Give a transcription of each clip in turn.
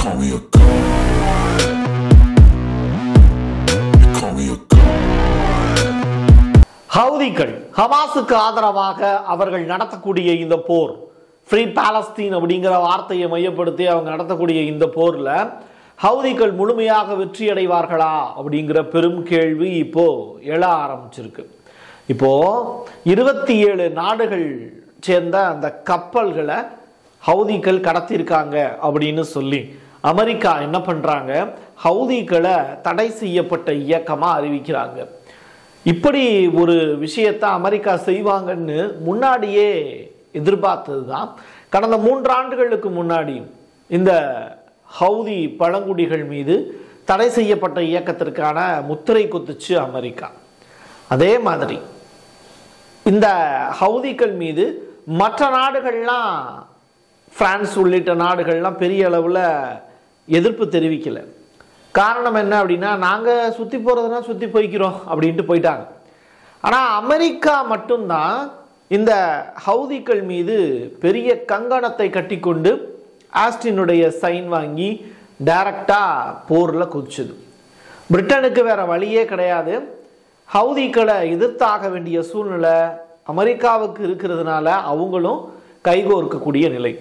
call me a god. You call me a god. ஹவுதிகள் ஹமாஸுக்கு ஆதரவாக அவர்கள் நடத்தக்கூடிய இந்த போர் ஃப்ரீ பாலஸ்தீன் அப்படிங்கிற வார்த்தையை மையப்படுத்தி அவங்க நடத்தக்கூடிய இந்த போர்ல ஹவுதிகள் முழுமையாக வெற்றி அடைவார்களா அப்படிங்கிற பெரும் கேள்வி இப்போ எழ ஆரம்பிச்சிருக்கு இப்போ இருபத்தி ஏழு நாடுகள் சேர்ந்த அந்த கப்பல்களை ஹவுதிகள் கடத்தியிருக்காங்க அப்படின்னு சொல்லி அமெரிக்கா என்ன பண்றாங்க ஹவுதிகளை தடை செய்யப்பட்ட இயக்கமா அறிவிக்கிறாங்க இப்படி ஒரு விஷயத்தை அமெரிக்கா செய்வாங்கன்னு முன்னாடியே எதிர்பார்த்தது தான் கடந்த மூன்றாண்டுகளுக்கு முன்னாடி இந்த ஹவுதி பழங்குடிகள் மீது தடை செய்யப்பட்ட இயக்கத்திற்கான முத்திரை குத்துச்சு அமெரிக்கா அதே மாதிரி இந்த ஹவுதிகள் மீது மற்ற நாடுகள்லாம் பிரான்ஸ் உள்ளிட்ட நாடுகள்லாம் பெரிய அளவில் எதிர்ப்பு தெரிவிக்கல காரணம் என்ன அப்படின்னா நாங்கள் சுற்றி போகிறதுனா சுற்றி போய்க்கிறோம் அப்படின்ட்டு போயிட்டாங்க ஆனால் அமெரிக்கா மட்டும்தான் இந்த ஹவுதிகள் மீது பெரிய கங்கணத்தை கட்டிக்கொண்டு ஆஸ்டினுடைய சைன் வாங்கி டைரக்டாக போரில் குதிச்சுது பிரிட்டனுக்கு வேற வழியே கிடையாது ஹவுதிகளை எதிர்த்தாக வேண்டிய சூழ்நிலை அமெரிக்காவுக்கு இருக்கிறதுனால அவங்களும் கைகோர்க்கக்கூடிய நிலை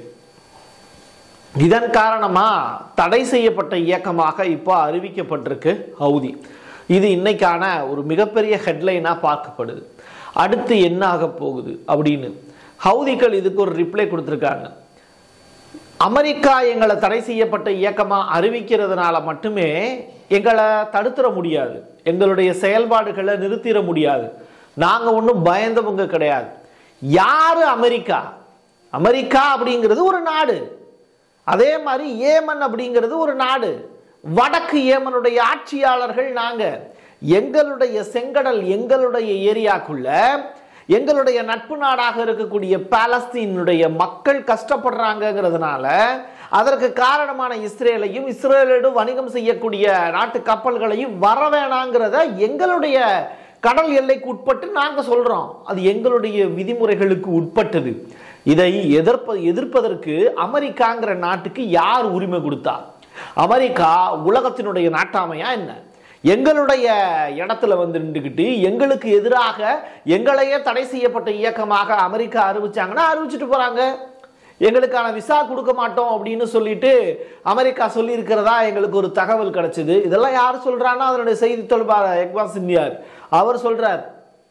இதன் காரணமா தடை செய்யப்பட்ட இயக்கமாக இப்போ அறிவிக்கப்பட்டிருக்கு ஹவுதி இது இன்னைக்கான ஒரு மிகப்பெரிய ஹெட்லைனா பார்க்கப்படுது அடுத்து என்ன ஆக போகுது அப்படின்னு ஹவுதிகள் இதுக்கு ஒரு ரிப்ளை கொடுத்துருக்காங்க அமெரிக்கா எங்களை தடை செய்யப்பட்ட இயக்கமா அறிவிக்கிறதுனால மட்டுமே எங்களை தடுத்துற முடியாது எங்களுடைய செயல்பாடுகளை நிறுத்திட முடியாது நாங்க ஒன்றும் பயந்தவங்க கிடையாது யாரு அமெரிக்கா அமெரிக்கா அப்படிங்கிறது ஒரு நாடு அதே மாதிரி ஏமன் அப்படிங்கிறது ஒரு நாடு வடக்கு ஏமனுடைய ஆட்சியாளர்கள் நாங்க எங்களுடைய செங்கடல் எங்களுடைய ஏரியாக்குள்ள எங்களுடைய நட்பு நாடாக இருக்கக்கூடிய பாலஸ்தீனுடைய மக்கள் கஷ்டப்படுறாங்கங்கிறதுனால அதற்கு காரணமான இஸ்ரேலையும் இஸ்ரேலோடு வணிகம் செய்யக்கூடிய நாட்டு கப்பல்களையும் வர வேணாங்கிறத எங்களுடைய கடல் எல்லைக்கு உட்பட்டு நாங்க சொல்றோம் அது எங்களுடைய விதிமுறைகளுக்கு உட்பட்டது இதை எதிர்ப்ப எதிர்ப்பதற்கு அமெரிக்காங்கிற நாட்டுக்கு யார் உரிமை கொடுத்தா அமெரிக்கா உலகத்தினுடைய நாட்டாமையா என்ன எங்களுடைய இடத்துல வந்து நின்றுக்கிட்டு எங்களுக்கு எதிராக எங்களையே தடை செய்யப்பட்ட இயக்கமாக அமெரிக்கா அறிவிச்சாங்கன்னா அறிவிச்சிட்டு போறாங்க எங்களுக்கான விசா கொடுக்க மாட்டோம் அப்படின்னு சொல்லிட்டு அமெரிக்கா சொல்லி இருக்கிறதா எங்களுக்கு ஒரு தகவல் கிடைச்சது இதெல்லாம் யார் சொல்றான்னா அதனுடைய செய்தி தொடர்பாளர் எக்வாஸ் சிந்தியார் அவர் சொல்றார்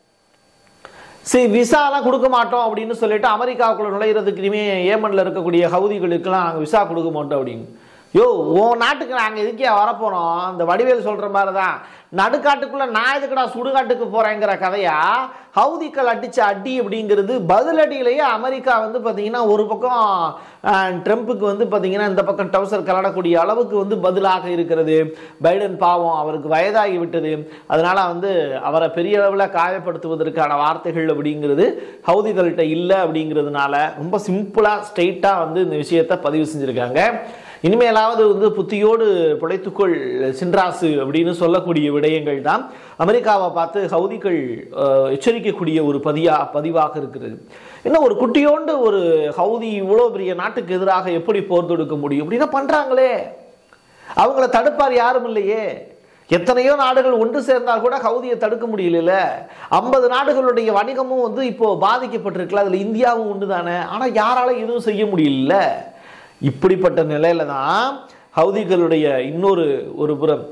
சரி விசாலாம் கொடுக்க மாட்டோம் அப்படின்னு சொல்லிட்டு அமெரிக்காவுக்குள்ள நுழையிறதுக்கு இனிமே ஏமன்ல இருக்கக்கூடிய ஹவுதிகளுக்கெல்லாம் நாங்கள் விசா கொடுக்க மாட்டோம் அப்படின்னு யோ உன் நாட்டுக்கு நாங்கள் எதுக்கே வரப்போறோம் இந்த வடிவேல் சொல்ற மாதிரி தான் நடுக்காட்டுக்குள்ள நான் எதுக்குடா சுடுகாட்டுக்கு போறேங்கிற கதையா ஹவுதிக்கள் அடிச்ச அடி அப்படிங்கிறது பதிலடியிலேயே அமெரிக்கா வந்து பார்த்தீங்கன்னா ஒரு பக்கம் அஹ், ட்ரம்ப்புக்கு வந்து பார்த்தீங்கன்னா இந்த பக்கம் டவுசர் கலடக்கூடிய அளவுக்கு வந்து பதிலாக இருக்கிறது பைடன் பாவம் அவருக்கு வயதாகி விட்டது அதனால வந்து அவரை பெரிய அளவில் காயப்படுத்துவதற்கான வார்த்தைகள் அப்படிங்கிறது ஹவுதிகள்கிட்ட இல்லை அப்படிங்கிறதுனால ரொம்ப சிம்பிளாக ஸ்ட்ரெயிட்டாக வந்து இந்த விஷயத்தை பதிவு செஞ்சுருக்காங்க இனிமேலாவது வந்து புத்தியோடு பிழைத்துக்கொள் சின்ராசு அப்படின்னு சொல்லக்கூடிய விடயங்கள் தான் அமெரிக்காவை பார்த்து ஹவுதிகள் அஹ், எச்சரிக்கக்கூடிய ஒரு பதியா பதிவாக இருக்கிறது இன்னும் ஒரு குட்டியோண்டு ஒரு ஹவுதி இவ்வளோ பெரிய நாட்டுக்கு எதிராக எப்படி போர் தொடுக்க முடியும் அப்படின்னா பண்றாங்களே அவங்கள தடுப்பார் யாரும் இல்லையே எத்தனையோ நாடுகள் ஒன்று சேர்ந்தால் கூட ஹவுதியை தடுக்க முடியல ஐம்பது நாடுகளுடைய வணிகமும் வந்து இப்போ பாதிக்கப்பட்டிருக்குல்ல அதுல இந்தியாவும் ஒன்று தானே ஆனா யாராலும் எதுவும் செய்ய முடியல இப்படிப்பட்ட நிலையில தான் ஹவுதிகளுடைய இன்னொரு ஒரு புறம்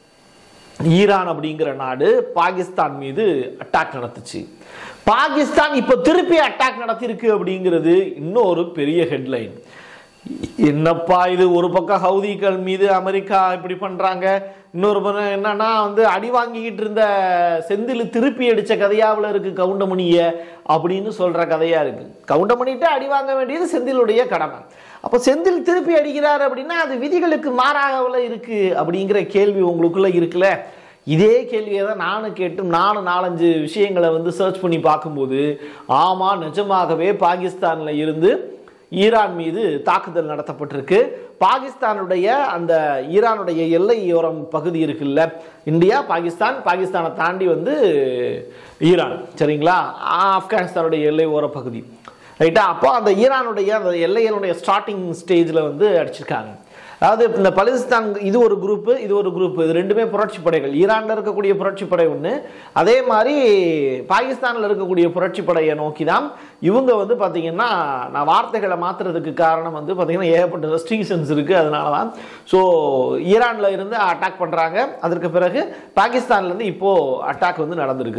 ஈரான் அப்படிங்கிற நாடு பாகிஸ்தான் மீது அட்டாக் நடத்துச்சு பாகிஸ்தான் இப்போ திருப்பி அட்டாக் நடத்தியிருக்கு அப்படிங்கிறது இன்னொரு பெரிய ஹெட்லைன் என்னப்பா இது ஒரு பக்கம் ஹவுதிகள் மீது அமெரிக்கா இப்படி பண்றாங்க இன்னொரு பக்கம் என்னன்னா வந்து அடி வாங்கிக்கிட்டு இருந்த செந்தில் திருப்பி அடிச்ச கதையாவில் இருக்கு கவுண்டமணிய அப்படின்னு சொல்ற கதையா இருக்கு கவுண்டமணிட்ட அடி வாங்க வேண்டியது செந்திலுடைய கடமை அப்போ செந்தில் திருப்பி அடிக்கிறார் அப்படின்னா அது விதிகளுக்கு மாறாகவில் இருக்கு அப்படிங்கிற கேள்வி உங்களுக்குள்ள இருக்குல்ல இதே கேள்வியை தான் நானும் கேட்டும் நானும் நாலஞ்சு விஷயங்களை வந்து சர்ச் பண்ணி பார்க்கும்போது ஆமாம் நிஜமாகவே பாகிஸ்தானில் இருந்து ஈரான் மீது தாக்குதல் நடத்தப்பட்டிருக்கு பாகிஸ்தானுடைய அந்த ஈரானுடைய எல்லையோரம் பகுதி இருக்குல்ல இந்தியா பாகிஸ்தான் பாகிஸ்தானை தாண்டி வந்து ஈரான் சரிங்களா ஆப்கானிஸ்தானுடைய எல்லை ஓர பகுதி ரைட்டா அப்போ அந்த ஈரானுடைய அந்த எல்லையினுடைய ஸ்டார்டிங் ஸ்டேஜில் வந்து அடிச்சிருக்காங்க அதாவது இந்த பலிஸ்தான் இது ஒரு குரூப்பு இது ஒரு குரூப் இது ரெண்டுமே புரட்சி படைகள் ஈரானில் இருக்கக்கூடிய புரட்சி படை ஒன்று அதே மாதிரி பாகிஸ்தானில் இருக்கக்கூடிய புரட்சி படையை நோக்கி தான் இவங்க வந்து பார்த்தீங்கன்னா நான் வார்த்தைகளை மாற்றுறதுக்கு காரணம் வந்து பார்த்தீங்கன்னா ஏகப்பட்ட ரெஸ்ட்ரிக்ஷன்ஸ் இருக்குது அதனால தான் ஸோ ஈரானில் இருந்து அட்டாக் பண்ணுறாங்க அதற்கு பிறகு பாகிஸ்தான்லேருந்து இப்போது அட்டாக் வந்து நடந்திருக்கு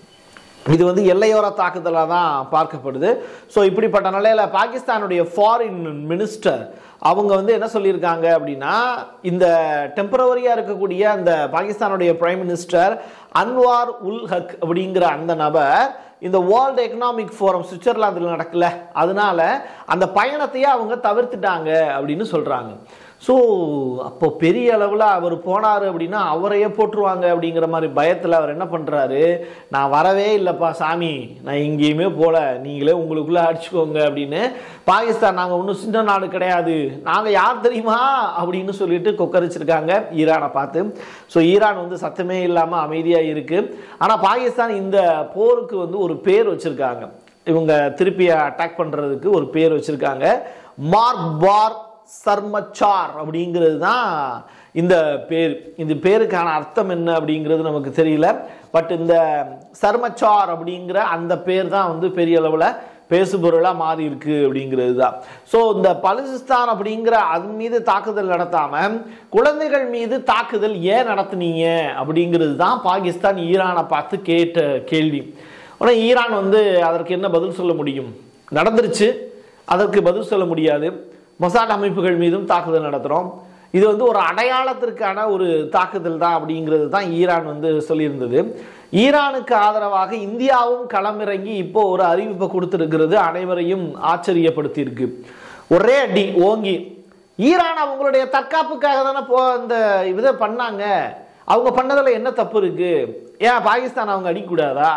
இது வந்து எல்லையோர தாக்குதலாக தான் பார்க்கப்படுது ஸோ இப்படிப்பட்ட நிலையில் பாகிஸ்தானுடைய ஃபாரின் மினிஸ்டர் அவங்க வந்து என்ன சொல்லியிருக்காங்க அப்படின்னா இந்த டெம்பரவரியாக இருக்கக்கூடிய அந்த பாகிஸ்தானுடைய பிரைம் மினிஸ்டர் அன்வார் உல் ஹக் அப்படிங்கிற அந்த நபர் இந்த வேர்ல்டு எக்கனாமிக் ஃபோரம் சுவிட்சர்லாந்தில் நடக்கல அதனால அந்த பயணத்தையே அவங்க தவிர்த்துட்டாங்க அப்படின்னு சொல்கிறாங்க ஸோ அப்போ பெரிய அளவில் அவர் போனார் அப்படின்னா அவரையே போட்டுருவாங்க அப்படிங்கிற மாதிரி பயத்தில் அவர் என்ன பண்ணுறாரு நான் வரவே இல்லைப்பா சாமி நான் எங்கேயுமே போகல நீங்களே உங்களுக்குள்ளே அடிச்சுக்கோங்க அப்படின்னு பாகிஸ்தான் நாங்கள் ஒன்றும் சின்ன நாடு கிடையாது நாங்கள் யார் தெரியுமா அப்படின்னு சொல்லிட்டு கொக்கரிச்சிருக்காங்க ஈரானை பார்த்து ஸோ ஈரான் வந்து சத்தமே இல்லாமல் அமைதியாக இருக்குது ஆனால் பாகிஸ்தான் இந்த போருக்கு வந்து ஒரு பேர் வச்சுருக்காங்க இவங்க திருப்பி அட்டாக் பண்ணுறதுக்கு ஒரு பேர் வச்சுருக்காங்க மார்க் பார் சர்மச்சார் அப்படிங்கிறது தான் இந்த பேர் இந்த பேருக்கான அர்த்தம் என்ன அப்படிங்கிறது நமக்கு தெரியல பட் இந்த சர்மச்சார் அப்படிங்கிற அந்த பேர் தான் வந்து பெரிய அளவில் பேசுபொருளாக மாறி இருக்கு அப்படிங்கிறது தான் ஸோ இந்த பலுசிஸ்தான் அப்படிங்கிற அதன் மீது தாக்குதல் நடத்தாம குழந்தைகள் மீது தாக்குதல் ஏன் நடத்துனீங்க அப்படிங்கிறது தான் பாகிஸ்தான் ஈரானை பார்த்து கேட்ட கேள்வி ஆனால் ஈரான் வந்து அதற்கு என்ன பதில் சொல்ல முடியும் நடந்துருச்சு அதற்கு பதில் சொல்ல முடியாது மொசாட் அமைப்புகள் மீதும் தாக்குதல் நடத்துகிறோம் இது வந்து ஒரு அடையாளத்திற்கான ஒரு தாக்குதல் தான் அப்படிங்கிறது தான் ஈரான் வந்து சொல்லியிருந்தது ஈரானுக்கு ஆதரவாக இந்தியாவும் களமிறங்கி இப்போ ஒரு அறிவிப்பை கொடுத்துருக்கிறது அனைவரையும் ஆச்சரியப்படுத்தியிருக்கு ஒரே அடி ஓங்கி ஈரான் அவங்களுடைய தற்காப்புக்காக தானே போ இந்த இதை பண்ணாங்க அவங்க பண்ணதில் என்ன தப்பு இருக்கு ஏன் பாகிஸ்தான் அவங்க அடிக்கக்கூடாதா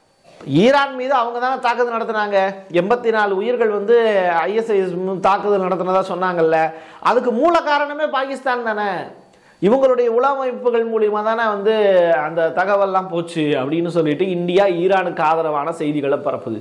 ஈரான் மீது அவங்க தானே தாக்குதல் நடத்தினாங்க எண்பத்தி நாலு உயிர்கள் வந்து ஐஎஸ்ஐஎஸ் தாக்குதல் நடத்தினதா சொன்னாங்கல்ல அதுக்கு மூல காரணமே பாகிஸ்தான் தானே இவங்களுடைய உளவமைப்புகள் மூலியமா தானே வந்து அந்த தகவல்லாம் போச்சு அப்படின்னு சொல்லிட்டு இந்தியா ஈரானுக்கு ஆதரவான செய்திகளை பரப்புது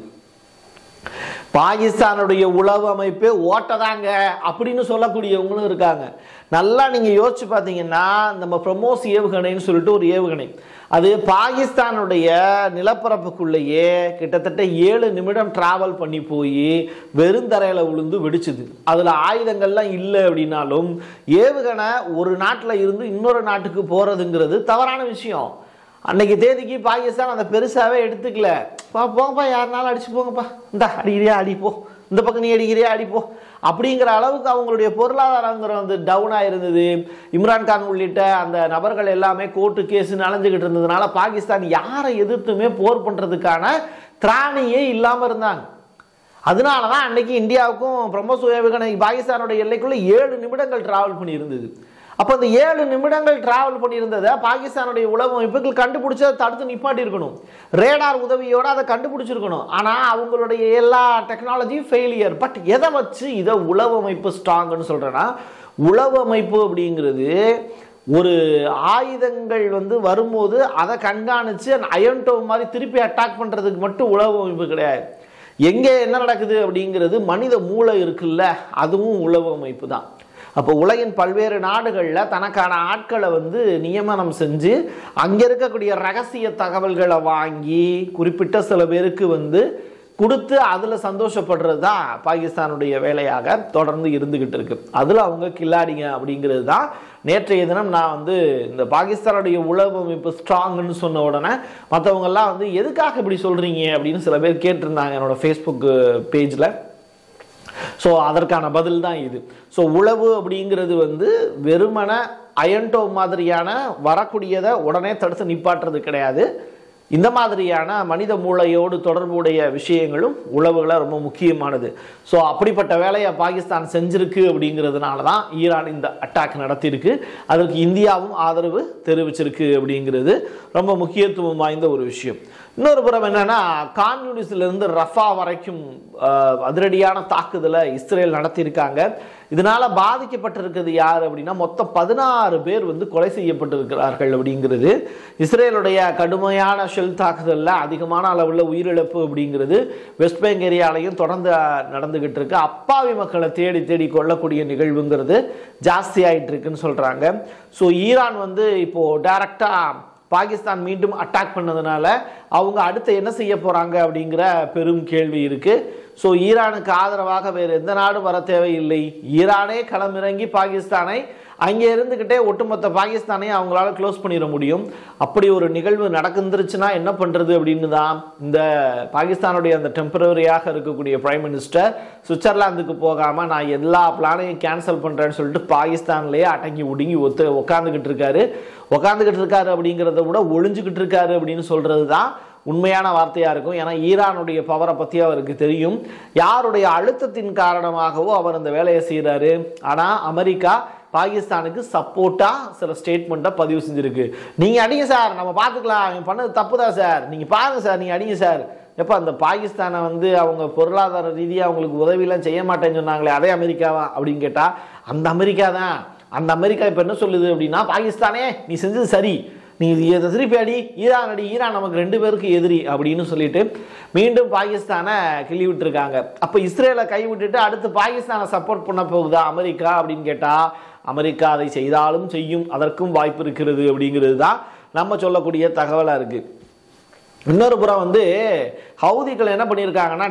பாகிஸ்தானுடைய உளவு அமைப்பே ஓட்டதாங்க அப்படின்னு சொல்லக்கூடியவங்களும் இருக்காங்க நல்லா நீங்க யோசிச்சு பார்த்தீங்கன்னா நம்ம பிரமோஸ் ஏவுகணைன்னு சொல்லிட்டு ஒரு ஏவுகணை அது பாகிஸ்தானுடைய நிலப்பரப்புக்குள்ளேயே கிட்டத்தட்ட ஏழு நிமிடம் டிராவல் பண்ணி போய் வெறுந்தரையில் விழுந்து வெடிச்சுது அதில் ஆயுதங்கள்லாம் இல்லை அப்படின்னாலும் ஏவுகணை ஒரு நாட்டில் இருந்து இன்னொரு நாட்டுக்கு போகிறதுங்கிறது தவறான விஷயம் அன்னைக்கு தேதிக்கு பாகிஸ்தான் அந்த பெருசாகவே எடுத்துக்கல பா போங்கப்பா யாருனாலும் அடிச்சு போங்கப்பா இந்தா அடிக்கிறியா அடிப்போ இந்த பக்கம் நீ அடிக்கிறியா அடிப்போ அப்படிங்கிற அளவுக்கு அவங்களுடைய பொருளாதாரங்கிற வந்து டவுனாக இருந்தது இம்ரான்கான் உள்ளிட்ட அந்த நபர்கள் எல்லாமே கோர்ட்டு கேஸுன்னு அலைஞ்சுக்கிட்டு இருந்ததுனால பாகிஸ்தான் யாரை எதிர்த்துமே போர் பண்ணுறதுக்கான திராணியே இல்லாமல் இருந்தாங்க அதனால தான் அன்னைக்கு இந்தியாவுக்கும் பிரம்மோஸ் ஏவுகணை பாகிஸ்தானுடைய எல்லைக்குள்ள ஏழு நிமிடங்கள் டிராவல் பண்ணி இருந்தது அப்போ இந்த ஏழு நிமிடங்கள் டிராவல் பண்ணியிருந்ததை பாகிஸ்தானுடைய உளவு அமைப்புகள் கண்டுபிடிச்சு அதை தடுத்து நிப்பாட்டி இருக்கணும் ரேடார் உதவியோட அதை கண்டுபிடிச்சிருக்கணும் ஆனால் அவங்களுடைய எல்லா டெக்னாலஜியும் ஃபெயிலியர் பட் எதை வச்சு இதை உளவு அமைப்பு ஸ்ட்ராங்னு சொல்கிறேன்னா உளவு அமைப்பு அப்படிங்கிறது ஒரு ஆயுதங்கள் வந்து வரும்போது அதை கண்காணித்து அயன்டோ மாதிரி திருப்பி அட்டாக் பண்ணுறதுக்கு மட்டும் உளவு அமைப்பு கிடையாது எங்கே என்ன நடக்குது அப்படிங்கிறது மனித மூளை இருக்குல்ல அதுவும் உளவு அமைப்பு தான் அப்போ உலகின் பல்வேறு நாடுகளில் தனக்கான ஆட்களை வந்து நியமனம் செஞ்சு அங்கே இருக்கக்கூடிய ரகசிய தகவல்களை வாங்கி குறிப்பிட்ட சில பேருக்கு வந்து கொடுத்து அதில் சந்தோஷப்படுறது தான் பாகிஸ்தானுடைய வேலையாக தொடர்ந்து இருந்துக்கிட்டு இருக்கு அதில் அவங்க கில்லாடிங்க அப்படிங்கிறது தான் நேற்றைய தினம் நான் வந்து இந்த பாகிஸ்தானுடைய உளவு அமைப்பு ஸ்ட்ராங்னு சொன்ன உடனே மற்றவங்கெல்லாம் வந்து எதுக்காக இப்படி சொல்கிறீங்க அப்படின்னு சில பேர் கேட்டிருந்தாங்க என்னோட ஃபேஸ்புக் பேஜில் ஸோ அதற்கான பதில் தான் இது ஸோ உளவு அப்படிங்கிறது வந்து வெறுமன அயன்டோ மாதிரியான வரக்கூடியதை உடனே தடுத்து நிப்பாட்டுறது கிடையாது இந்த மாதிரியான மனித மூளையோடு தொடர்புடைய விஷயங்களும் உளவுகளை ரொம்ப முக்கியமானது ஸோ அப்படிப்பட்ட வேலையை பாகிஸ்தான் செஞ்சிருக்கு அப்படிங்கிறதுனால தான் ஈரான் இந்த அட்டாக் நடத்தியிருக்கு அதற்கு இந்தியாவும் ஆதரவு தெரிவிச்சிருக்கு அப்படிங்கிறது ரொம்ப முக்கியத்துவம் வாய்ந்த ஒரு விஷயம் இன்னொரு புறம் என்னன்னா கான்யூனிஸ்ல இருந்து ரஃபா வரைக்கும் அஹ், அதிரடியான தாக்குதலை இஸ்ரேல் நடத்தியிருக்காங்க இதனால பாதிக்கப்பட்டிருக்கிறது யார் அப்படின்னா மொத்தம் பதினாறு பேர் வந்து கொலை செய்யப்பட்டிருக்கிறார்கள் அப்படிங்கிறது இஸ்ரேலுடைய கடுமையான ஷெல் தாக்குதலில் அதிகமான அளவில் உயிரிழப்பு அப்படிங்கிறது வெஸ்ட் பேங்க் ஏரியாலையும் தொடர்ந்து நடந்துகிட்டு இருக்கு அப்பாவி மக்களை தேடி தேடி கொள்ளக்கூடிய நிகழ்வுங்கிறது ஜாஸ்தி ஆயிட்டு இருக்குன்னு சொல்றாங்க ஸோ ஈரான் வந்து இப்போ டைரக்டா பாகிஸ்தான் மீண்டும் அட்டாக் பண்ணதுனால அவங்க அடுத்து என்ன செய்ய போறாங்க அப்படிங்கிற பெரும் கேள்வி இருக்கு ஸோ ஈரானுக்கு ஆதரவாக வேறு எந்த நாடும் வர தேவையில்லை ஈரானே களமிறங்கி பாகிஸ்தானை அங்கே இருந்துக்கிட்டே ஒட்டுமொத்த பாகிஸ்தானையும் அவங்களால க்ளோஸ் பண்ணிட முடியும் அப்படி ஒரு நிகழ்வு நடந்துருச்சுன்னா என்ன பண்ணுறது அப்படின்னு தான் இந்த பாகிஸ்தானுடைய அந்த டெம்பரரியாக இருக்கக்கூடிய பிரைம் மினிஸ்டர் சுவிட்சர்லாந்துக்கு போகாமல் நான் எல்லா பிளானையும் கேன்சல் பண்ணுறேன்னு சொல்லிட்டு பாகிஸ்தான்லேயே அடங்கி ஒடுங்கி ஒத்து உக்காந்துக்கிட்டு இருக்காரு உக்காந்துக்கிட்டு இருக்காரு அப்படிங்கிறத விட ஒளிஞ்சுக்கிட்டு இருக்காரு அப்படின்னு சொல்கிறது தான் உண்மையான வார்த்தையாக இருக்கும் ஏன்னா ஈரானுடைய பவரை பற்றி அவருக்கு தெரியும் யாருடைய அழுத்தத்தின் காரணமாகவோ அவர் அந்த வேலையை செய்கிறாரு ஆனால் அமெரிக்கா பாகிஸ்தானுக்கு சப்போர்ட்டாக சில ஸ்டேட்மெண்ட்டை பதிவு செஞ்சுருக்கு நீங்கள் அடிங்க சார் நம்ம பார்த்துக்கலாம் இவன் பண்ணது தப்பு தான் சார் நீங்கள் பாருங்கள் சார் நீங்கள் அடிங்க சார் எப்போ அந்த பாகிஸ்தானை வந்து அவங்க பொருளாதார ரீதியாக அவங்களுக்கு உதவியெல்லாம் செய்ய மாட்டேன்னு சொன்னாங்களே அதே அமெரிக்காவா அப்படின்னு கேட்டால் அந்த அமெரிக்கா தான் அந்த அமெரிக்கா இப்போ என்ன சொல்லுது அப்படின்னா பாகிஸ்தானே நீ செஞ்சது சரி நீ இதை திருப்பி அடி ஈரான் அடி ஈரான் நமக்கு ரெண்டு பேருக்கு எதிரி அப்படின்னு சொல்லிட்டு மீண்டும் பாகிஸ்தானை கிள்ளி விட்டுருக்காங்க அப்போ இஸ்ரேலை கை விட்டுட்டு அடுத்து பாகிஸ்தானை சப்போர்ட் பண்ண போகுதா அமெரிக்கா அப்படின்னு கேட்டால் அமெரிக்கா அதை செய்தாலும் செய்யும் அதற்கும் வாய்ப்பு இருக்கிறது அப்படிங்கிறது தான் நம்ம சொல்லக்கூடிய தகவலாக இருக்குது இன்னொரு புறம் வந்து ஹவுதிகள் என்ன பண்ணியிருக்காங்கன்னா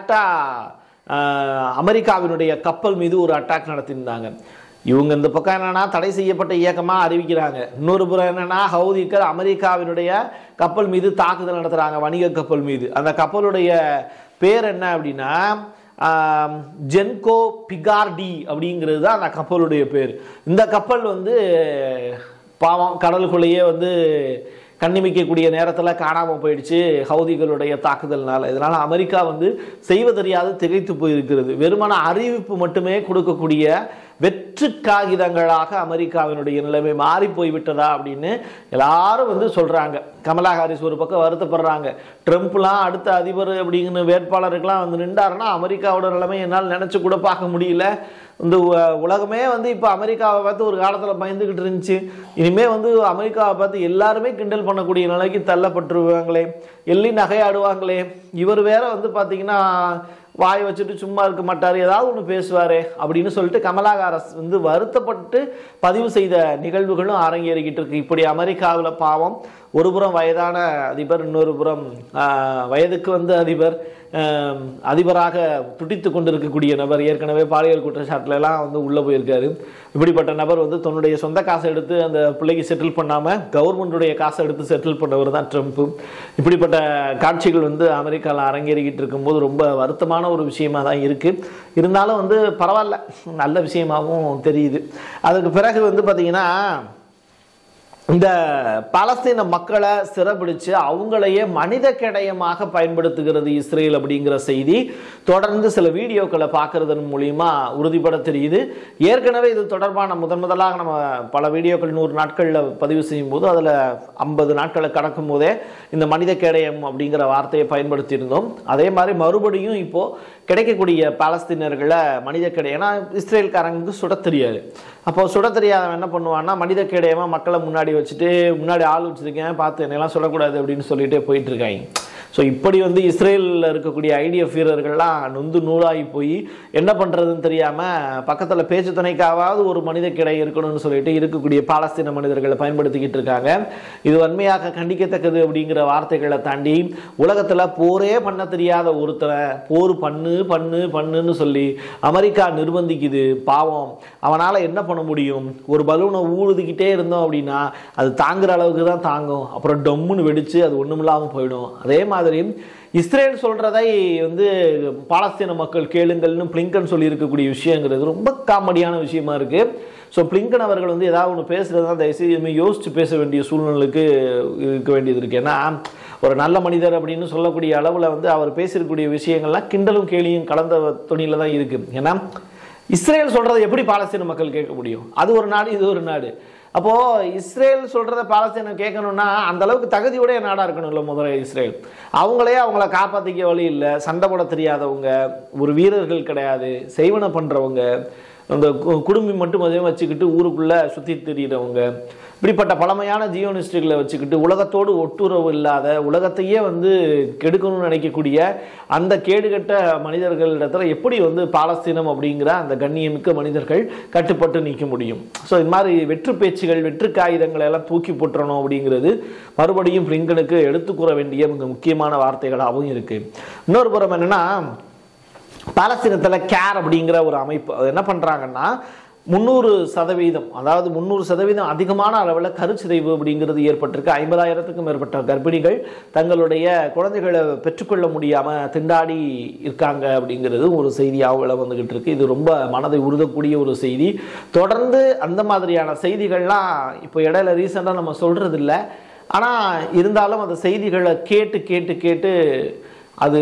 டைரக்டாக அமெரிக்காவினுடைய கப்பல் மீது ஒரு அட்டாக் நடத்தியிருந்தாங்க இவங்க இந்த பக்கம் என்னன்னா தடை செய்யப்பட்ட இயக்கமாக அறிவிக்கிறாங்க இன்னொரு புறம் என்னன்னா ஹவுதிகள் அமெரிக்காவினுடைய கப்பல் மீது தாக்குதல் நடத்துகிறாங்க வணிக கப்பல் மீது அந்த கப்பலுடைய பேர் என்ன அப்படின்னா ஆம், ஜென்கோ பிகார்டி அப்படிங்கிறது தான் அந்த கப்பலுடைய பேர் இந்த கப்பல் வந்து பாவம் கடலுக்குள்ளேயே வந்து கண்ணிமிக்கக்கூடிய நேரத்தில் காணாமல் போயிடுச்சு ஹவுதிகளுடைய தாக்குதல்னால இதனால் அமெரிக்கா வந்து செய்வதறியாது திகைத்து போயிருக்கிறது வெறுமன அறிவிப்பு மட்டுமே கொடுக்கக்கூடிய வெற்று காகிதங்களாக அமெரிக்காவினுடைய நிலைமை மாறி போய்விட்டதா அப்படின்னு எல்லாரும் வந்து சொல்றாங்க கமலா ஹாரிஸ் ஒரு பக்கம் வருத்தப்படுறாங்க ட்ரம்ப்லாம் அடுத்த அதிபர் அப்படிங்கிற வேட்பாளருக்கெல்லாம் வந்து நின்றாருன்னா அமெரிக்காவோட நிலைமை என்னால் நினைச்சு கூட பார்க்க முடியல இந்த உ- உலகமே வந்து இப்போ அமெரிக்காவை பார்த்து ஒரு காலத்தில் பயந்துக்கிட்டு இருந்துச்சு இனிமே வந்து அமெரிக்காவை பார்த்து எல்லாருமே கிண்டல் பண்ணக்கூடிய நிலைக்கு தள்ளப்பட்டுருவாங்களே எள்ளி நகையாடுவாங்களே இவர் வேற வந்து பார்த்தீங்கன்னா வாய் வச்சுட்டு சும்மா இருக்க மாட்டார் ஏதாவது ஒன்று பேசுவாரே அப்படின்னு சொல்லிட்டு கமலா ஹாரிஸ் வந்து வருத்தப்பட்டு பதிவு செய்த நிகழ்வுகளும் அரங்கேறிக்கிட்டு இருக்கு இப்படி அமெரிக்காவில் பாவம் ஒரு புறம் வயதான அதிபர் இன்னொரு புறம் ஆஹ், வயதுக்கு வந்த அதிபர் ஆஹ், அதிபராக துடித்து கொண்டிருக்கக்கூடிய நபர் ஏற்கனவே பாலியல் குற்றச்சாட்டுல எல்லாம் வந்து உள்ளே போயிருக்காரு இப்படிப்பட்ட நபர் வந்து தன்னுடைய சொந்த காசை எடுத்து அந்த பிள்ளைக்கு செட்டில் பண்ணாமல் கவர்மெண்டுடைய காசை எடுத்து செட்டில் பண்ணவர் தான் ட்ரம்ப்பு இப்படிப்பட்ட காட்சிகள் வந்து அமெரிக்காவில் அரங்கேறிக்கிட்டு இருக்கும்போது ரொம்ப வருத்தமான ஒரு விஷயமா தான் இருக்குது இருந்தாலும் வந்து பரவாயில்ல நல்ல விஷயமாகவும் தெரியுது அதுக்கு பிறகு வந்து பார்த்திங்கன்னா இந்த பாலஸ்தீன மக்களை சிறப்பிடிச்சு அவங்களையே மனித கிடையமாக பயன்படுத்துகிறது இஸ்ரேல் அப்படிங்கிற செய்தி தொடர்ந்து சில வீடியோக்களை பார்க்கறதன் மூலியமா உறுதிப்பட தெரியுது ஏற்கனவே இது தொடர்பான முதன் முதலாக நம்ம பல வீடியோக்கள் நூறு நாட்களில் பதிவு செய்யும் போது அதில் ஐம்பது நாட்களை கடக்கும் போதே இந்த மனித கேடயம் அப்படிங்கிற வார்த்தையை பயன்படுத்தியிருந்தோம் அதே மாதிரி மறுபடியும் இப்போ கிடைக்கக்கூடிய பாலஸ்தீனர்களை மனித கேடயம் ஏன்னா இஸ்ரேல்காரங்களுக்கு சுட தெரியாது அப்போ சுட தெரியாதவன் என்ன பண்ணுவான்னா மனித கேடயமா மக்களை முன்னாடி வச்சுட்டு முன்னாடி ஆள் வச்சிருக்கேன் பார்த்து என்னெல்லாம் சொல்லக்கூடாது அப்படின்னு சொல்லிட்டு போயிட்டு இருக்காங்க ஸோ இப்படி வந்து இஸ்ரேலில் இருக்கக்கூடிய ஐடிஎஃப் வீரர்கள்லாம் நொந்து நூலாகி போய் என்ன பண்ணுறதுன்னு தெரியாமல் பக்கத்தில் பேச்சு துணைக்காவது ஒரு மனித கிடை இருக்கணும்னு சொல்லிட்டு இருக்கக்கூடிய பாலஸ்தீன மனிதர்களை பயன்படுத்திக்கிட்டு இருக்காங்க இது வன்மையாக கண்டிக்கத்தக்கது அப்படிங்கிற வார்த்தைகளை தாண்டி உலகத்தில் போரே பண்ண தெரியாத ஒருத்தரை போர் பண்ணு பண்ணு பண்ணுன்னு சொல்லி அமெரிக்கா நிர்பந்திக்குது பாவம் அவனால் என்ன பண்ண முடியும் ஒரு பலூனை ஊழுதுகிட்டே இருந்தோம் அப்படின்னா அது தாங்குற அளவுக்கு தான் தாங்கும் அப்புறம் டொம்முன்னு வெடிச்சு அது ஒன்றுமில்லாமல் போயிடும் அதே மாதிரி இஸ்ரேல் சொல்றதை வந்து பாலஸ்தீன மக்கள் கேளுங்கள்னு பிளிங்கன் சொல்லி இருக்கக்கூடிய விஷயங்கிறது ரொம்ப காமெடியான விஷயமா இருக்கு ஸோ பிளிங்கன் அவர்கள் வந்து ஏதாவது ஒன்று பேசுறது தான் தயவுசெய்து இனிமே யோசிச்சு பேச வேண்டிய சூழ்நிலைக்கு இருக்க வேண்டியது இருக்கு ஏன்னா ஒரு நல்ல மனிதர் அப்படின்னு சொல்லக்கூடிய அளவில் வந்து அவர் பேசியிருக்கக்கூடிய விஷயங்கள்லாம் கிண்டலும் கேலியும் கலந்த துணியில தான் இருக்கு ஏன்னா இஸ்ரேல் சொல்றதை எப்படி பாலஸ்தீன மக்கள் கேட்க முடியும் அது ஒரு நாடு இது ஒரு நாடு அப்போ இஸ்ரேல் சொல்றத பாலஸ்தீனம் கேட்கணும்னா அந்த அளவுக்கு தகுதியுடைய நாடா இருக்கணும்ல முதல்ல இஸ்ரேல் அவங்களே அவங்கள காப்பாத்திக்க வழி இல்லை சண்டை போட தெரியாதவங்க ஒரு வீரர்கள் கிடையாது செய்வன பண்றவங்க அந்த கு- குடுமி மட்டும் அதே வச்சுக்கிட்டு ஊருக்குள்ள சுற்றி திரியிறவங்க இப்படிப்பட்ட பழமையான ஜியோனிஸ்டுகளை வச்சுக்கிட்டு உலகத்தோடு ஒட்டுறவு இல்லாத உலகத்தையே வந்து கெடுக்கணும்னு நினைக்கக்கூடிய அந்த கேடுகட்ட மனிதர்களிடத்துல எப்படி வந்து பாலஸ்தீனம் அப்படிங்கிற அந்த கண்ணியமிக்க மனிதர்கள் கட்டுப்பட்டு நிற்க முடியும் ஸோ இது மாதிரி வெற்று பேச்சுகள் வெற்று காகிதங்களை எல்லாம் தூக்கி போட்டுறணும் அப்படிங்கிறது மறுபடியும் பிளிங்கனுக்கு எடுத்து கூற வேண்டிய மிக முக்கியமான வார்த்தைகளாகவும் இருக்கு இன்னொரு புறம் என்னன்னா பாலஸ்தீனத்தில் கேர் அப்படிங்கிற ஒரு அமைப்பு அது என்ன பண்ணுறாங்கன்னா முந்நூறு சதவீதம் அதாவது முந்நூறு சதவீதம் அதிகமான அளவில் கருச்சிதைவு அப்படிங்கிறது ஏற்பட்டிருக்கு ஐம்பதாயிரத்துக்கும் மேற்பட்ட கர்ப்பிணிகள் தங்களுடைய குழந்தைகளை பெற்றுக்கொள்ள முடியாமல் திண்டாடி இருக்காங்க அப்படிங்கிறது ஒரு செய்தியாக வந்துகிட்டு இருக்கு இது ரொம்ப மனதை உருதக்கூடிய ஒரு செய்தி தொடர்ந்து அந்த மாதிரியான செய்திகள்லாம் இப்போ இடையில ரீசெண்டாக நம்ம சொல்றது இல்ல ஆனால் இருந்தாலும் அந்த செய்திகளை கேட்டு கேட்டு கேட்டு அது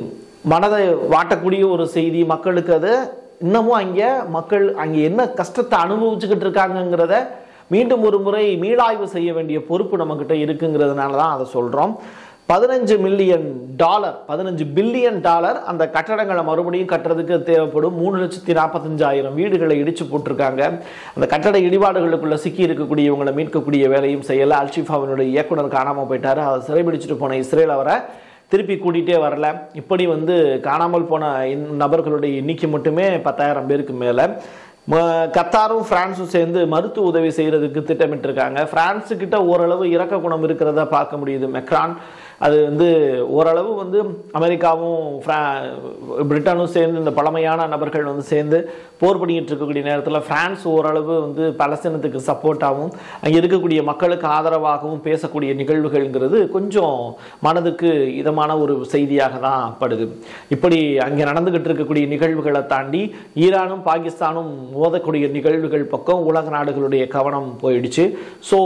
மனதை வாட்டக்கூடிய ஒரு செய்தி மக்களுக்கு அது இன்னமும் அங்கே மக்கள் அங்கே என்ன கஷ்டத்தை அனுபவிச்சுக்கிட்டு இருக்காங்கங்கிறத மீண்டும் ஒரு முறை மீளாய்வு செய்ய வேண்டிய பொறுப்பு நம்மக்கிட்ட இருக்குங்கிறதுனால தான் அதை சொல்கிறோம் பதினஞ்சு மில்லியன் டாலர் பதினஞ்சு பில்லியன் டாலர் அந்த கட்டடங்களை மறுபடியும் கட்டுறதுக்கு தேவைப்படும் மூணு லட்சத்தி நாற்பத்தஞ்சாயிரம் வீடுகளை இடிச்சு போட்டிருக்காங்க அந்த கட்டட இடிபாடுகளுக்குள்ள சிக்கி இருக்கக்கூடியவங்களை மீட்கக்கூடிய வேலையும் செய்யல அல்ஷிஃபாவினுடைய இயக்குனர் காணாமல் போயிட்டாரு அதை சிறைபிடிச்சிட்டு போன இஸ்ரேல் அவரை திருப்பி கூட்டிகிட்டே வரல இப்படி வந்து காணாமல் போன எண்- நபர்களுடைய எண்ணிக்கை மட்டுமே பத்தாயிரம் பேருக்கு மேலே கத்தாரும் பிரான்ஸும் சேர்ந்து மருத்துவ உதவி செய்கிறதுக்கு திட்டமிட்டிருக்காங்க பிரான்ஸு கிட்ட ஓரளவு இறக்க குணம் இருக்கிறத பார்க்க முடியுது மெக்ரான் அது வந்து ஓரளவு வந்து அமெரிக்காவும் ஃப்ரா- பிரிட்டனும் சேர்ந்து இந்த பழமையான நபர்கள் வந்து சேர்ந்து போர் பண்ணிட்டு இருக்கக்கூடிய நேரத்தில் பிரான்ஸ் ஓரளவு வந்து பலஸ்தீனத்துக்கு சப்போர்ட்டாகவும் அங்கே இருக்கக்கூடிய மக்களுக்கு ஆதரவாகவும் பேசக்கூடிய நிகழ்வுகள்ங்கிறது கொஞ்சம் மனதுக்கு இதமான ஒரு செய்தியாக தான் படுது இப்படி அங்கே நடந்துகிட்டு இருக்கக்கூடிய நிகழ்வுகளை தாண்டி ஈரானும் பாகிஸ்தானும் மோதக்கூடிய நிகழ்வுகள் பக்கம் உலக நாடுகளுடைய கவனம் போயிடுச்சு ஸோ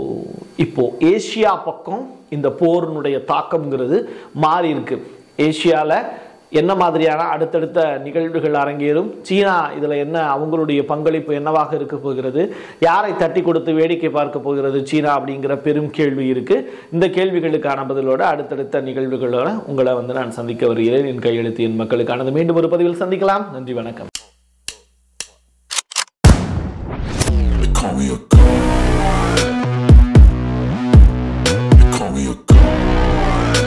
இப்போ ஏசியா பக்கம் இந்த போரினுடைய தாக்கம்ங்கிறது மாறி இருக்கு ஏசியாவில் என்ன மாதிரியான அடுத்தடுத்த நிகழ்வுகள் அரங்கேறும் சீனா இதில் என்ன அவங்களுடைய பங்களிப்பு என்னவாக இருக்க போகிறது யாரை தட்டி கொடுத்து வேடிக்கை பார்க்க போகிறது சீனா அப்படிங்கிற பெரும் கேள்வி இருக்கு இந்த கேள்விகளுக்கான பதிலோட அடுத்தடுத்த நிகழ்வுகளோட உங்களை வந்து நான் சந்திக்க வருகிறேன் என் கையெழுத்து என் மக்களுக்கானது மீண்டும் ஒரு பதிவில் சந்திக்கலாம் நன்றி வணக்கம் They call me a